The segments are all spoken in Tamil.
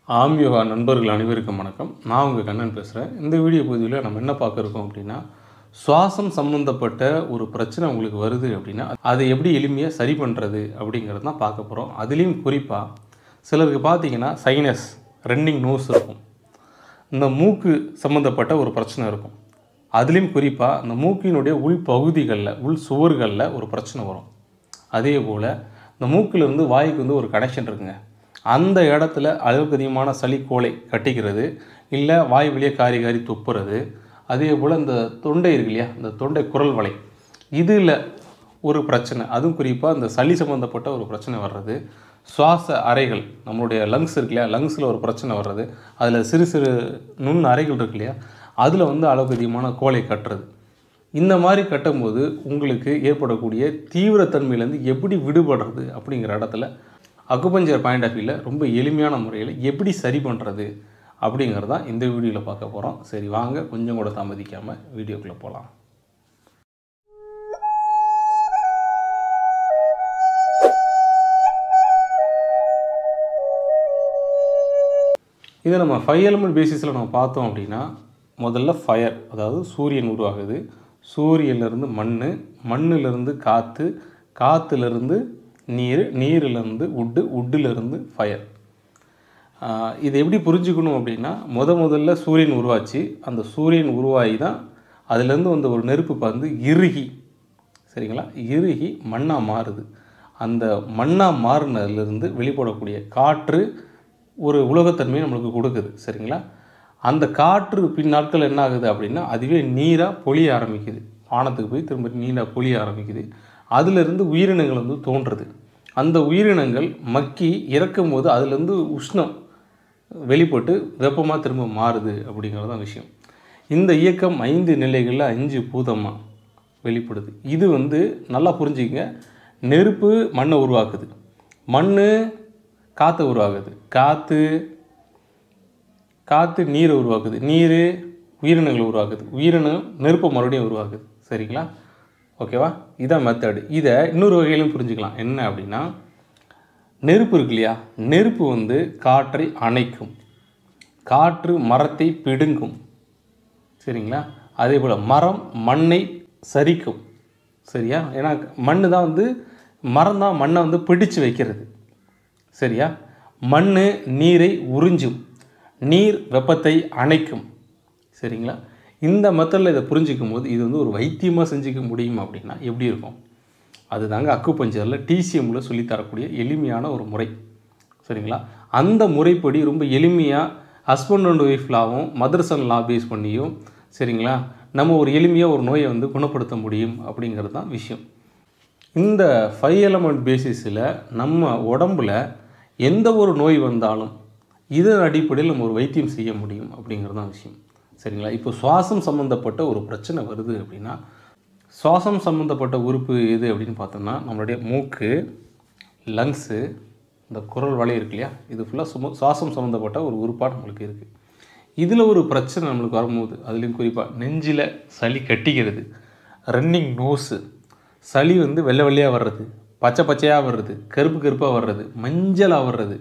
ஆம்யோகா நண்பர்கள் அனைவருக்கும் வணக்கம் நான் உங்கள் கண்ணன் பேசுகிறேன் இந்த வீடியோ பகுதியில் நம்ம என்ன பார்க்க இருக்கோம் அப்படின்னா சுவாசம் சம்மந்தப்பட்ட ஒரு பிரச்சனை உங்களுக்கு வருது அப்படின்னா அதை எப்படி எளிமையாக சரி பண்ணுறது அப்படிங்கிறது தான் பார்க்க போகிறோம் அதுலேயும் குறிப்பாக சிலருக்கு பார்த்தீங்கன்னா சைனஸ் ரன்னிங் நோஸ் இருக்கும் இந்த மூக்கு சம்மந்தப்பட்ட ஒரு பிரச்சனை இருக்கும் அதுலேயும் குறிப்பாக அந்த மூக்கினுடைய உள் பகுதிகளில் உள் சுவர்களில் ஒரு பிரச்சனை வரும் அதே போல் இந்த மூக்கிலிருந்து வாய்க்கு வந்து ஒரு கனெக்ஷன் இருக்குங்க அந்த இடத்துல அளவுக்கு அதிகமான சளி கோலை கட்டிக்கிறது இல்லை வாய் வழியே காரி காரி துப்புறது அதே போல் இந்த தொண்டை இருக்கு இல்லையா இந்த தொண்டை குரல் வலை இதில் ஒரு பிரச்சனை அதுவும் குறிப்பாக இந்த சளி சம்மந்தப்பட்ட ஒரு பிரச்சனை வர்றது சுவாச அறைகள் நம்மளுடைய லங்ஸ் இருக்கு இல்லையா லங்ஸில் ஒரு பிரச்சனை வர்றது அதில் சிறு சிறு நுண் அறைகள் இருக்கு இல்லையா அதில் வந்து அளவுக்கு அதிகமான கோலை கட்டுறது இந்த மாதிரி கட்டும்போது உங்களுக்கு ஏற்படக்கூடிய தீவிரத்தன்மையிலேருந்து எப்படி விடுபடுறது அப்படிங்கிற இடத்துல அக்குபஞ்சர் பாயிண்ட் ஆஃப் வியூவில் ரொம்ப எளிமையான முறையில் எப்படி சரி பண்ணுறது அப்படிங்கிறது தான் இந்த வீடியோவில் பார்க்க போகிறோம் சரி வாங்க கொஞ்சம் கூட தாமதிக்காமல் வீடியோக்குள்ளே போகலாம் இதை நம்ம ஃபைவ் எலமெண்ட் பேசிஸில் நம்ம பார்த்தோம் அப்படின்னா முதல்ல ஃபயர் அதாவது சூரியன் உருவாகுது சூரியன்லேருந்து மண் மண்ணிலிருந்து காற்று காற்றுலேருந்து நீர் நீரிலேருந்து உட்டு உட்டுலேருந்து ஃபயர் இது எப்படி புரிஞ்சுக்கணும் அப்படின்னா முத முதல்ல சூரியன் உருவாச்சு அந்த சூரியன் உருவாகி தான் அதுலேருந்து வந்த ஒரு நெருப்பு வந்து இறுகி சரிங்களா இறுகி மண்ணாக மாறுது அந்த மண்ணாக மாறினதுலேருந்து வெளிப்படக்கூடிய காற்று ஒரு உலகத்தன்மையை நம்மளுக்கு கொடுக்குது சரிங்களா அந்த காற்று பின் நாட்கள் என்ன ஆகுது அப்படின்னா அதுவே நீராக பொழிய ஆரம்பிக்குது வானத்துக்கு போய் திரும்ப நீராக பொழிய ஆரம்பிக்குது அதிலிருந்து உயிரினங்கள் வந்து தோன்றுறது அந்த உயிரினங்கள் மக்கி இறக்கும் போது அதுலேருந்து உஷ்ணம் வெளிப்பட்டு வெப்பமாக திரும்ப மாறுது அப்படிங்கிறது தான் விஷயம் இந்த இயக்கம் ஐந்து நிலைகளில் அஞ்சு பூதமாக வெளிப்படுது இது வந்து நல்லா புரிஞ்சுக்கங்க நெருப்பு மண்ணை உருவாக்குது மண் காற்றை உருவாக்குது காற்று காற்று நீரை உருவாக்குது நீர் உயிரினங்களை உருவாக்குது உயிரினம் நெருப்பை மறுபடியும் உருவாக்குது சரிங்களா ஓகேவா இதான் மெத்தடு இதை இன்னொரு வகையிலும் புரிஞ்சுக்கலாம் என்ன அப்படின்னா நெருப்பு இருக்கு இல்லையா நெருப்பு வந்து காற்றை அணைக்கும் காற்று மரத்தை பிடுங்கும் சரிங்களா அதே போல் மரம் மண்ணை சரிக்கும் சரியா ஏன்னா மண் தான் வந்து மரம் தான் மண்ணை வந்து பிடிச்சு வைக்கிறது சரியா மண் நீரை உறிஞ்சும் நீர் வெப்பத்தை அணைக்கும் சரிங்களா இந்த மெத்தடில் இதை புரிஞ்சிக்கும் போது இது வந்து ஒரு வைத்தியமாக செஞ்சுக்க முடியும் அப்படின்னா எப்படி இருக்கும் அதுதாங்க அக்குபஞ்சரில் டிசிஎம்மில் சொல்லித்தரக்கூடிய எளிமையான ஒரு முறை சரிங்களா அந்த முறைப்படி ரொம்ப எளிமையாக ஹஸ்பண்ட் அண்ட் ஒய்ஃப் லாவும் மதர்சன் லா பேஸ் பண்ணியும் சரிங்களா நம்ம ஒரு எளிமையாக ஒரு நோயை வந்து குணப்படுத்த முடியும் அப்படிங்கிறது தான் விஷயம் இந்த ஃபைவ் எலமெண்ட் பேசிஸில் நம்ம உடம்பில் எந்த ஒரு நோய் வந்தாலும் இதன் அடிப்படையில் நம்ம ஒரு வைத்தியம் செய்ய முடியும் அப்படிங்கிறது தான் விஷயம் சரிங்களா இப்போ சுவாசம் சம்மந்தப்பட்ட ஒரு பிரச்சனை வருது அப்படின்னா சுவாசம் சம்மந்தப்பட்ட உறுப்பு எது அப்படின்னு பார்த்தோம்னா நம்மளுடைய மூக்கு லங்ஸு இந்த குரல் வலை இருக்கு இல்லையா இது ஃபுல்லாக சும சுவாசம் சம்மந்தப்பட்ட ஒரு உறுப்பாக நம்மளுக்கு இருக்குது இதில் ஒரு பிரச்சனை நம்மளுக்கு வரும்போது அதுலேயும் குறிப்பாக நெஞ்சில் சளி கட்டிக்கிறது ரன்னிங் நோஸு சளி வந்து வெள்ளை வெள்ளையாக வர்றது பச்சை பச்சையாக வர்றது கருப்பு கருப்பாக வர்றது மஞ்சளாக வர்றது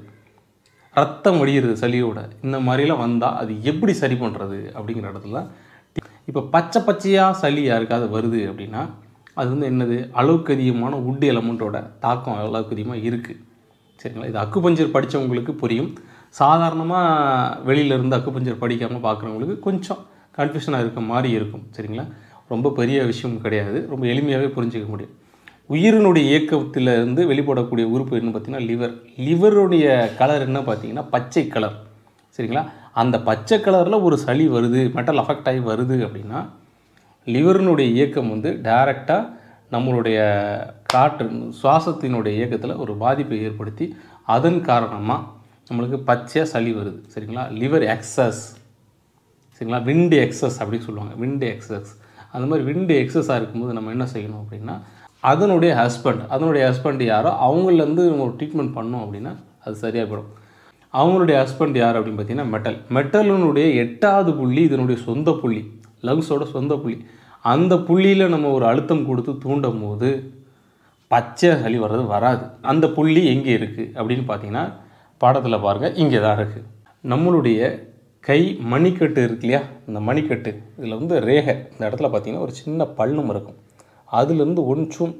ரத்தம் வடிகிறது சளியோட இந்த மாதிரிலாம் வந்தால் அது எப்படி சரி பண்ணுறது அப்படிங்கிற இடத்துல இப்போ பச்சை பச்சையாக சளி யாருக்காவது வருது அப்படின்னா அது வந்து என்னது அளவுக்கு அதிகமான உட் எலமெண்ட்டோட தாக்கம் அளவுக்கு அதிகமாக இருக்குது சரிங்களா இது அக்குபஞ்சர் படித்தவங்களுக்கு புரியும் சாதாரணமாக வெளியிலேருந்து அக்குபஞ்சர் படிக்காமல் பார்க்குறவங்களுக்கு கொஞ்சம் கன்ஃபியூஷனாக இருக்க மாதிரி இருக்கும் சரிங்களா ரொம்ப பெரிய விஷயம் கிடையாது ரொம்ப எளிமையாகவே புரிஞ்சிக்க முடியும் உயிரினுடைய இயக்கத்தில் இருந்து வெளிப்படக்கூடிய உறுப்பு என்ன பார்த்தீங்கன்னா லிவர் லிவருடைய கலர் என்ன பார்த்தீங்கன்னா பச்சை கலர் சரிங்களா அந்த பச்சை கலரில் ஒரு சளி வருது மெட்டல் அஃபெக்ட் ஆகி வருது அப்படின்னா லிவரினுடைய இயக்கம் வந்து டைரெக்டாக நம்மளுடைய காற்று சுவாசத்தினுடைய இயக்கத்தில் ஒரு பாதிப்பை ஏற்படுத்தி அதன் காரணமாக நம்மளுக்கு பச்சையாக சளி வருது சரிங்களா லிவர் எக்ஸஸ் சரிங்களா விண்டு எக்ஸஸ் அப்படின்னு சொல்லுவாங்க விண்டு எக்ஸஸ் அந்த மாதிரி விண்டு எக்ஸஸாக இருக்கும்போது நம்ம என்ன செய்யணும் அப்படின்னா அதனுடைய ஹஸ்பண்ட் அதனுடைய ஹஸ்பண்ட் யாரோ அவங்களேருந்து ஒரு ட்ரீட்மெண்ட் பண்ணோம் அப்படின்னா அது சரியாக போயிடும் அவங்களுடைய ஹஸ்பண்ட் யார் அப்படின்னு பார்த்தீங்கன்னா மெட்டல் மெட்டலினுடைய எட்டாவது புள்ளி இதனுடைய சொந்த புள்ளி லங்ஸோட சொந்த புள்ளி அந்த புள்ளியில் நம்ம ஒரு அழுத்தம் கொடுத்து தூண்டும் போது பச்சை சளி வர்றது வராது அந்த புள்ளி எங்கே இருக்குது அப்படின்னு பார்த்தீங்கன்னா படத்தில் பாருங்கள் இங்கே தான் இருக்குது நம்மளுடைய கை மணிக்கட்டு இருக்கு இல்லையா இந்த மணிக்கட்டு இதில் வந்து ரேகை இந்த இடத்துல பார்த்தீங்கன்னா ஒரு சின்ன பள்ளம் இருக்கும் அதுலேருந்து ஒன்றும்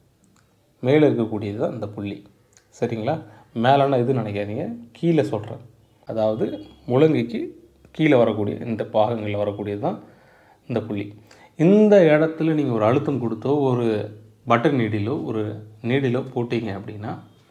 மேலே இருக்கக்கூடியது தான் இந்த புள்ளி சரிங்களா மேலான இது நினைக்காதீங்க கீழே சொல்கிறேன் அதாவது முழங்கைக்கு கீழே வரக்கூடிய இந்த பாகங்களில் வரக்கூடியது தான் இந்த புள்ளி இந்த இடத்துல நீங்கள் ஒரு அழுத்தம் கொடுத்தோ ஒரு பட்டர் நீடிலோ ஒரு நீடிலோ போட்டீங்க அப்படின்னா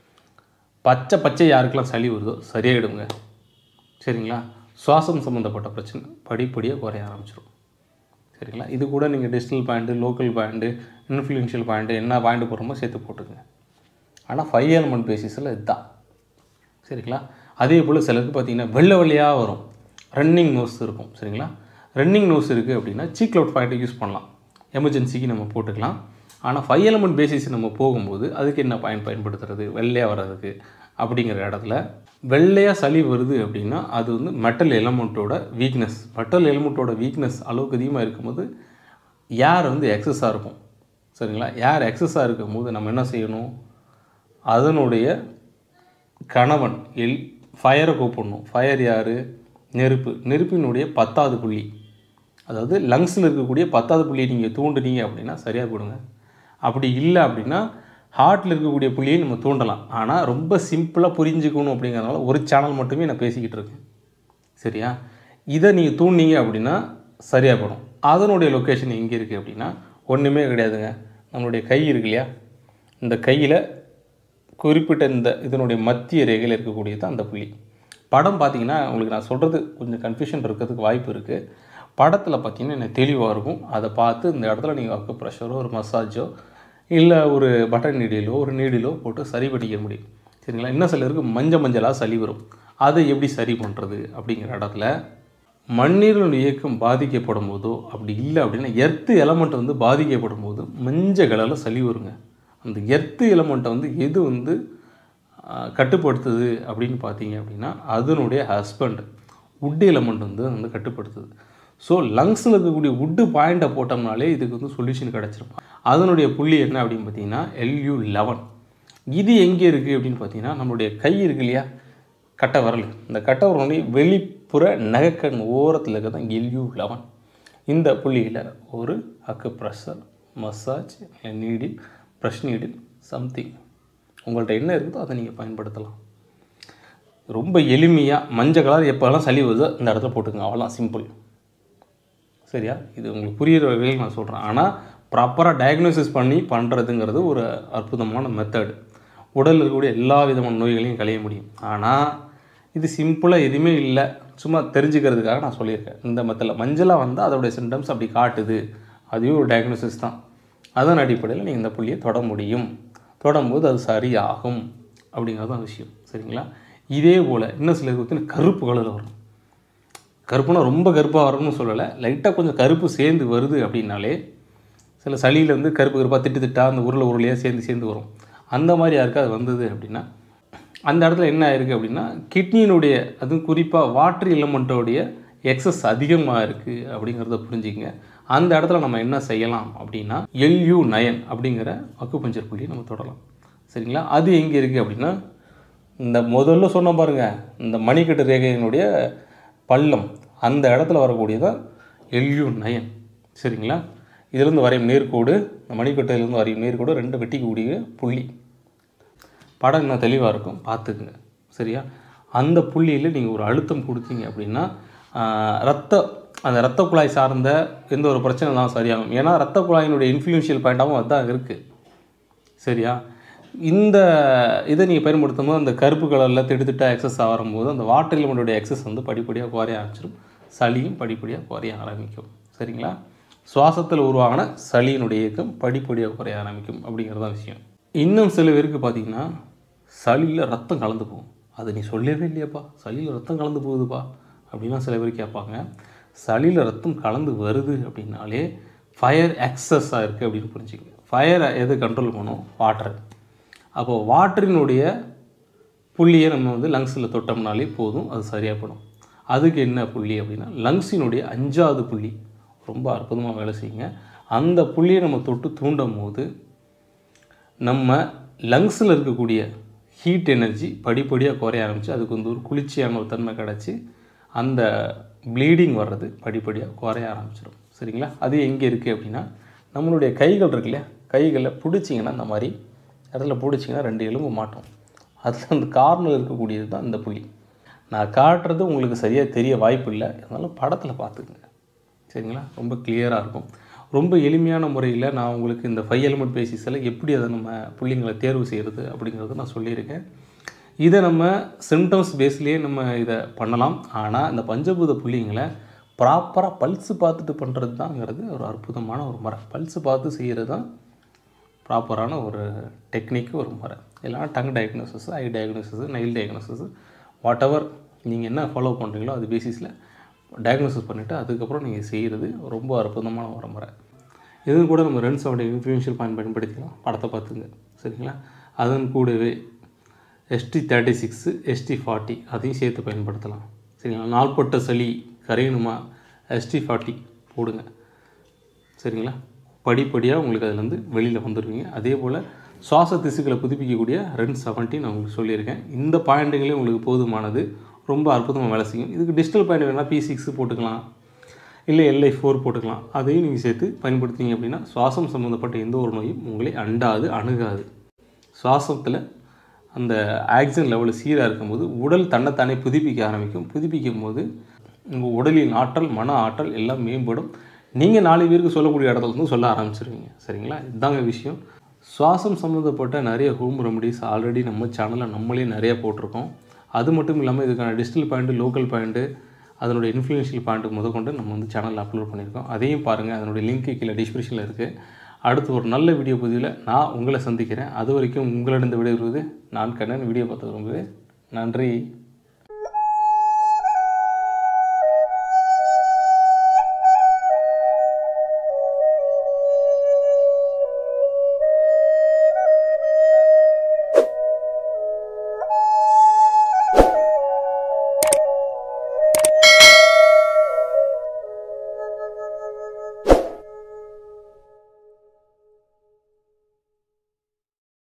பச்சை பச்சை யாருக்கெல்லாம் சளி வருதோ சரியாயிடுங்க சரிங்களா சுவாசம் சம்மந்தப்பட்ட பிரச்சனை படிப்படியாக குறைய ஆரம்பிச்சிடும் சரிங்களா இது கூட நீங்கள் digital point local point influential point என்ன பாயிண்ட் போடுறோமோ சேர்த்து போட்டுங்க ஆனால் ஃபைவ் எலமெண்ட் பேசிஸில் இதுதான் சரிங்களா அதே போல் சிலருக்கு பார்த்தீங்கன்னா வெள்ளை வெள்ளையாக வரும் ரன்னிங் நோஸ் இருக்கும் சரிங்களா ரன்னிங் நோஸ் இருக்குது அப்படின்னா சீக் அவுட் பாயிண்ட்டை யூஸ் பண்ணலாம் எமர்ஜென்சிக்கு நம்ம போட்டுக்கலாம் ஆனால் ஃபைவ் எலமெண்ட் பேசிஸ் நம்ம போகும்போது அதுக்கு என்ன பயன் பயன்படுத்துறது வெள்ளையாக வர்றதுக்கு அப்படிங்கிற இடத்துல வெள்ளையாக சளி வருது அப்படின்னா அது வந்து மெட்டல் எலமெண்ட்டோட வீக்னஸ் மெட்டல் எலமெண்ட்டோட வீக்னஸ் அளவுக்கு அதிகமாக இருக்கும்போது ஏர் வந்து எக்ஸஸாக இருக்கும் சரிங்களா ஏர் எக்ஸஸாக இருக்கும்போது நம்ம என்ன செய்யணும் அதனுடைய கணவன் எல் ஃபயரை கூப்பிடணும் ஃபயர் யார் நெருப்பு நெருப்பினுடைய பத்தாவது புள்ளி அதாவது லங்ஸில் இருக்கக்கூடிய பத்தாவது புள்ளியை நீங்கள் தூண்டுனீங்க அப்படின்னா சரியாக கொடுங்க அப்படி இல்லை அப்படின்னா ஹார்ட்டில் இருக்கக்கூடிய புள்ளியை நம்ம தூண்டலாம் ஆனால் ரொம்ப சிம்பிளாக புரிஞ்சுக்கணும் அப்படிங்கிறதுனால ஒரு சேனல் மட்டுமே நான் பேசிக்கிட்டு இருக்கேன் சரியா இதை நீங்கள் தூண்டிங்க அப்படின்னா சரியாக போடும் அதனுடைய லொக்கேஷன் எங்கே இருக்குது அப்படின்னா ஒன்றுமே கிடையாதுங்க நம்மளுடைய கை இருக்கு இல்லையா இந்த கையில் குறிப்பிட்ட இந்த இதனுடைய மத்திய ரேகையில் இருக்கக்கூடியது தான் அந்த புள்ளி படம் பார்த்தீங்கன்னா உங்களுக்கு நான் சொல்கிறது கொஞ்சம் கன்ஃபியூஷன் இருக்கிறதுக்கு வாய்ப்பு இருக்குது படத்தில் பார்த்தீங்கன்னா எனக்கு தெளிவாக இருக்கும் அதை பார்த்து இந்த இடத்துல நீங்கள் அக்கு ப்ரெஷரோ ஒரு மசாஜோ இல்லை ஒரு பட்டன் நீடிலோ ஒரு நீடிலோ போட்டு சரி பண்ணிக்க முடியும் சரிங்களா இன்னும் சிலருக்கு மஞ்சள் மஞ்சளாக சளி வரும் அதை எப்படி சரி பண்ணுறது அப்படிங்கிற இடத்துல மண்ணீரின் இயக்கம் பாதிக்கப்படும் போதோ அப்படி இல்லை அப்படின்னா எர்த்து எலமெண்ட் வந்து பாதிக்கப்படும் போது மஞ்சள் கலரில் சளி வருங்க அந்த எர்த்து எலமெண்ட்டை வந்து எது வந்து ஆஹ், கட்டுப்படுத்துது அப்படின்னு பார்த்தீங்க அப்படின்னா அதனுடைய ஹஸ்பண்ட் உட் எலமெண்ட் வந்து வந்து கட்டுப்படுத்துது ஸோ லங்ஸில் இருக்கக்கூடிய உட்டு பாயிண்ட்டை போட்டோம்னாலே இதுக்கு வந்து சொல்யூஷன் கிடச்சிருக்கும் அதனுடைய புள்ளி என்ன அப்படின்னு பார்த்தீங்கன்னா எல்யூ லெவன் இது எங்கே இருக்குது அப்படின்னு பார்த்தீங்கன்னா நம்மளுடைய கை இருக்கு இல்லையா கட்டை விரல் இந்த கட்டை விரலுடைய வெளிப்புற நகைக்கண் ஓரத்தில் இருக்கிறது தான் எல்யூ லெவன் இந்த புள்ளியில் ஒரு acupressure massage needle press needle something உங்கள்கிட்ட என்ன இருக்குதோ அதை நீங்கள் பயன்படுத்தலாம் ரொம்ப எளிமையாக மஞ்சள் கலர் எப்போல்லாம் சளி வருதோ இந்த இடத்துல போட்டுக்கங்க அவ்வளோதான் சிம்பிள் சரியா இது உங்களுக்கு புரிகிற வகையில் நான் சொல்கிறேன் ஆனால் ப்ராப்பராக டயக்னோசிஸ் பண்ணி பண்ணுறதுங்கிறது ஒரு அற்புதமான மெத்தடு உடலில் இருக்கக்கூடிய எல்லா விதமான நோய்களையும் களைய முடியும் ஆனால் இது சிம்பிளாக எதுவுமே இல்லை சும்மா தெரிஞ்சுக்கிறதுக்காக நான் சொல்லியிருக்கேன் இந்த மெத்தடில் மஞ்சளாக வந்தால் அதோடைய சிம்டம்ஸ் அப்படி காட்டுது அதுவே ஒரு டயக்னோசிஸ் தான் அதன் அடிப்படையில் நீங்கள் இந்த புள்ளியை தொட முடியும் தொடும்போது அது சரியாகும் அப்படிங்கிறது தான் விஷயம் சரிங்களா இதே போல் இன்னும் சிலருக்கு வந்து கருப்பு கலரில் வரும் கருப்புனா ரொம்ப கருப்பாக வரணும்னு சொல்லலை லைட்டாக கொஞ்சம் கருப்பு சேர்ந்து வருது அப்படின்னாலே சில சளியில் வந்து கருப்பு கருப்பாக திட்டு திட்டா அந்த உருளை உருளையாக சேர்ந்து சேர்ந்து வரும் அந்த மாதிரி யாருக்காவது வந்தது அப்படின்னா அந்த இடத்துல என்ன ஆயிருக்கு அப்படின்னா கிட்னியினுடைய அதுவும் குறிப்பாக வாட்டர் எலமெண்ட்டோடைய எக்ஸஸ் அதிகமாக இருக்குது அப்படிங்கிறத புரிஞ்சுக்கங்க அந்த இடத்துல நம்ம என்ன செய்யலாம் அப்படின்னா எல்யூ நயன் அப்படிங்கிற அக்குபஞ்சர் புள்ளி நம்ம தொடலாம் சரிங்களா அது எங்கே இருக்குது அப்படின்னா இந்த முதல்ல சொன்ன பாருங்க இந்த மணிக்கட்டு ரேகையினுடைய பள்ளம் அந்த இடத்துல வரக்கூடியதான் எல்யூ நயன் சரிங்களா இதிலிருந்து வரையும் நேர்கோடு இந்த மணிக்கட்டையிலேருந்து வரையும் நேர்கோடு ரெண்டு வெட்டிக்கக்கூடிய புள்ளி படம் இன்னும் தெளிவாக இருக்கும் பார்த்துக்குங்க சரியா அந்த புள்ளியில் நீங்கள் ஒரு அழுத்தம் கொடுத்தீங்க அப்படின்னா ஆஹ், ரத்த அந்த ரத்த குழாய் சார்ந்த எந்த ஒரு பிரச்சனை தான் சரியாகும் ஏன்னா ரத்த குழாயினுடைய இன்ஃப்ளூயன்ஷியல் பாயிண்டாகவும் அதுதான் இருக்குது சரியா இந்த இதை நீங்கள் பயன்படுத்தும் போது அந்த கருப்பு கலரில் திடுத்திட்டா எக்ஸஸ் ஆகும்போது அந்த வாட்டர் எலிமெண்ட்டுடைய எக்ஸஸ் வந்து படிப்படியாக குறைய ஆரம்பிச்சிடும் சளியும் படிப்படியாக குறைய ஆரம்பிக்கும் சரிங்களா சுவாசத்தில் உருவாகின சளியினுடைய இயக்கம் படிப்படியாக குறைய ஆரம்பிக்கும் அப்படிங்கிறது தான் விஷயம் இன்னும் சில பேருக்கு பார்த்தீங்கன்னா சளியில் ரத்தம் கலந்து போகும் அதை நீ சொல்லவே இல்லையாப்பா சளியில் ரத்தம் கலந்து போகுதுப்பா அப்படின்லாம் சில பேர் கேட்பாங்க சளியில் ரத்தம் கலந்து வருது அப்படின்னாலே ஃபயர் எக்ஸஸாக இருக்குது அப்படின்னு புரிஞ்சுக்கங்க ஃபயரை எது கண்ட்ரோல் பண்ணும் வாட்டர் அப்போது வாட்டரினுடைய புள்ளியை நம்ம வந்து லங்ஸில் தொட்டோம்னாலே போதும் அது சரியாக படும் அதுக்கு என்ன புள்ளி அப்படின்னா லங்ஸினுடைய அஞ்சாவது புள்ளி ரொம்ப அற்புதமாக வேலை செய்யுங்க அந்த புள்ளியை நம்ம தொட்டு தூண்டும் போது நம்ம லங்ஸில் இருக்கக்கூடிய ஹீட் எனர்ஜி படிப்படியாக குறைய ஆரம்பிச்சு அதுக்கு வந்து ஒரு குளிர்ச்சியான ஒரு தன்மை கிடச்சி அந்த ப்ளீடிங் வர்றது படிப்படியாக குறைய ஆரம்பிச்சிடும் சரிங்களா அது எங்கே இருக்குது அப்படின்னா நம்மளுடைய கைகள் இருக்கு இல்லையா கைகளில் பிடிச்சிங்கன்னா இந்த மாதிரி இடத்துல பிடிச்சிங்கன்னா ரெண்டு எலும்பு மாட்டோம் அதில் அந்த கார்னர் இருக்கக்கூடியது தான் இந்த புள்ளி நான் காட்டுறது உங்களுக்கு சரியாக தெரிய வாய்ப்பு இல்லை இருந்தாலும் படத்தில் பார்த்துக்குங்க சரிங்களா ரொம்ப கிளியராக இருக்கும் ரொம்ப எளிமையான முறையில் நான் உங்களுக்கு இந்த ஃபைவ் எலிமெண்ட் பேசிஸில் எப்படி அதை நம்ம புள்ளிங்களை தேர்வு செய்கிறது அப்படிங்கிறத நான் சொல்லியிருக்கேன் இதை நம்ம சிம்டம்ஸ் பேஸ்லேயே நம்ம இதை பண்ணலாம் ஆனால் இந்த பஞ்சபூத புள்ளிங்களை ப்ராப்பராக பல்ஸு பார்த்துட்டு பண்ணுறது தாங்கிறது ஒரு அற்புதமான ஒரு முறை பல்ஸு பார்த்து செய்கிறது தான் ப்ராப்பரான ஒரு டெக்னிக் ஒரு முறை இல்லைனா tongue diagnosis eye diagnosis nail diagnosis whatever நீங்கள் என்ன ஃபாலோ பண்ணுறீங்களோ அது பேசிஸில் டயக்னோசிஸ் பண்ணிவிட்டு அதுக்கப்புறம் நீங்கள் செய்கிறது ரொம்ப அற்புதமான ஒரு முறை இது கூட நம்ம ரென்ஸோட இன்ஃப்ளூயன்ஷியல் பாயிண்ட் பயன்படுத்திக்கலாம் படத்தை பார்த்துங்க சரிங்களா அதன் கூடவே ST thirty six ST forty அதையும் சேர்த்து பயன்படுத்தலாம் சரிங்களா நாள்பட்ட சளி கரையணுமா எஸ்டி ஃபார்ட்டி போடுங்க சரிங்களா படிப்படியாக உங்களுக்கு அதுலேருந்து வெளியில் வந்துடுவீங்க அதே போல் சுவாச திசுக்களை புதுப்பிக்கக்கூடிய ரென் செவன்ட்டி நான் உங்களுக்கு சொல்லியிருக்கேன் இந்த பாயிண்ட்டுகளே உங்களுக்கு போதுமானது ரொம்ப அற்புதமாக வேலை செய்யும் இதுக்கு டிஜிட்டல் பாயிண்ட் வேணால் பி சிக்ஸ் போட்டுக்கலாம் இல்லை எல்ஐ ஃபோர் போட்டுக்கலாம் அதையும் நீங்கள் சேர்த்து பயன்படுத்திங்க அப்படின்னா சுவாசம் சம்மந்தப்பட்ட எந்த ஒரு நோயும் உங்களை அண்டாது அணுகாது சுவாசத்தில் அந்த ஆக்சிஜன் லெவல் சீராக இருக்கும்போது உடல் தன்னைத்தானே புதுப்பிக்க ஆரம்பிக்கும் புதுப்பிக்கும் போது உங்கள் உடலின் ஆற்றல் மன ஆற்றல் எல்லாம் மேம்படும் நீங்கள் நாலு பேருக்கு சொல்லக்கூடிய இடத்துல இருந்து சொல்ல ஆரம்பிச்சிருவீங்க சரிங்களா இதுதாங்க விஷயம் சுவாசம் சம்மந்தப்பட்ட நிறைய ஹோம் ரெமடிஸ் ஆல்ரெடி நம்ம சேனலில் நம்மளே நிறைய போட்டிருக்கோம் அது மட்டும் இல்லாமல் இதுக்கான டிஜிட்டல் பாயிண்ட்டு லோக்கல் பாயிண்ட்டு அதனுடைய இன்ஃப்ளூயன்ஷியல் பாயிண்ட்டு முதற்கொண்டு நம்ம வந்து சேனலில் அப்லோட் பண்ணியிருக்கோம் அதையும் பாருங்கள் அதனுடைய லிங்க் கீழே டிஸ்கிரிப்ஷனில் இருக்குது அடுத்து ஒரு நல்ல வீடியோ பதிவில் நான் உங்களை சந்திக்கிறேன் அது வரைக்கும் உங்களிடம் விடைபெறுவது நான் கண்ணன் வீடியோ பார்த்து விரும்புகிறேன் நன்றி